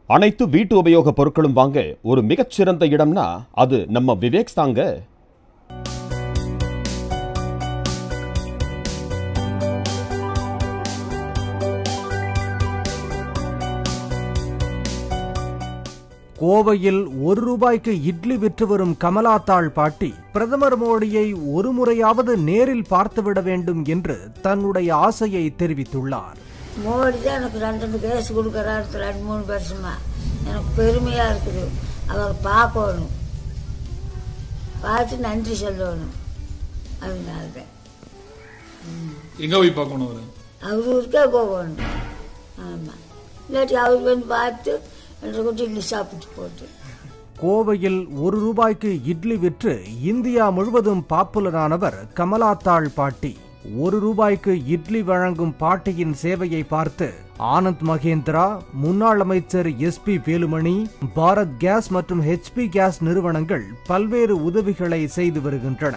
அனைத்து வீட்டு உபயோக பொருட்களும் வாங்க ஒரு மிகச்சிறந்த இடம்னா அது நம்ம விவேக்ஸ் தாங்க கோவையில் ஒரு ரூபாய்க்கு இட்லி விற்று வரும் கமலாத்தாள் பாட்டி பிரதமர் மோடியை ஒரு முறையாவது நேரில் பார்த்துவிட வேண்டும் என்று தன்னுடைய ஆசையை தெரிவித்துள்ளார் மோடி தான் எனக்கு ரெண்டு ரெண்டு கேஸ் கொடுக்குறாரு ரெண்டு மூணு வருஷமா எனக்கு பெருமையாக இருக்குது அவரை பார்க்கணும் பார்த்து நன்றி சொல்லணும் அதனால தான் எங்க போய் பார்க்கணும் அவரு அவர் ஊருக்கே போகணும் ஆமாம் இல்லாட்டி அவர் வந்து பார்த்து ரெண்டு குட்டி இட்லி சாப்பிட்டு போட்டு கோவையில் ஒரு ரூபாய்க்கு இட்லி விற்று இந்தியா முழுவதும் பாப்புலரானவர் கமலாத்தாள் பாட்டி ஒரு ரூபாய்க்கு இட்லி வழங்கும் பாட்டியின் சேவையை பார்த்து ஆனந்த் மகேந்திரா முன்னாள் அமைச்சர் எஸ்பி வேலுமணி பாரத் கேஸ் மற்றும் ஹெச்பி கேஸ் நிறுவனங்கள் பல்வேறு உதவிகளை செய்து வருகின்றன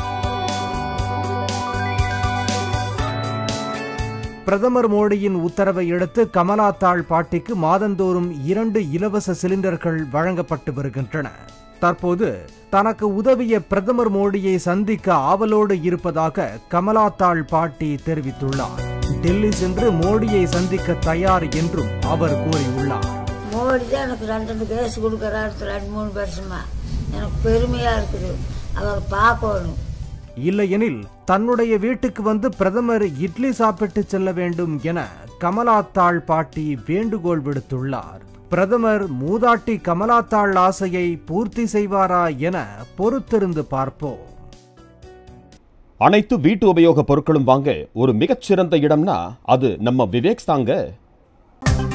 பிரதமர் மோடியின் உத்தரவை அடுத்து கமலாத்தாள் பாட்டிக்கு மாதந்தோறும் இரண்டு இலவச சிலிண்டர்கள் வழங்கப்பட்டு வருகின்றன தற்போது தனக்கு உதவிய பிரதமர் மோடியை சந்திக்க ஆவலோடு இருப்பதாக கமலாத்தாள் பாட்டி தெரிவித்துள்ளார் டெல்லி சென்று மோடியை சந்திக்க தயார் என்றும் அவர் கூறியுள்ளார் மோடி தான் எனக்கு ரெண்டு ரெண்டு கேஸ் கொடுக்குறாரு ரெண்டு மூணு வருஷமா எனக்கு பெருமையாக இருக்குது அவரை பார்க்கணும் இல்லையெனில் தன்னுடைய வீட்டுக்கு வந்து பிரதமர் இட்லி சாப்பிட்டு செல்ல வேண்டும் என கமலாத்தாள் பாட்டி வேண்டுகோள் விடுத்துள்ளார் பிரதமர் மூதாட்டி கமலாத்தாள் ஆசையை பூர்த்தி செய்வாரா என பொறுத்திருந்து பார்ப்போம் அனைத்து வீட்டு உபயோக பொருட்களும் வாங்க ஒரு மிகச்சிறந்த இடம்னா அது நம்ம விவேக்ஸ் தாங்க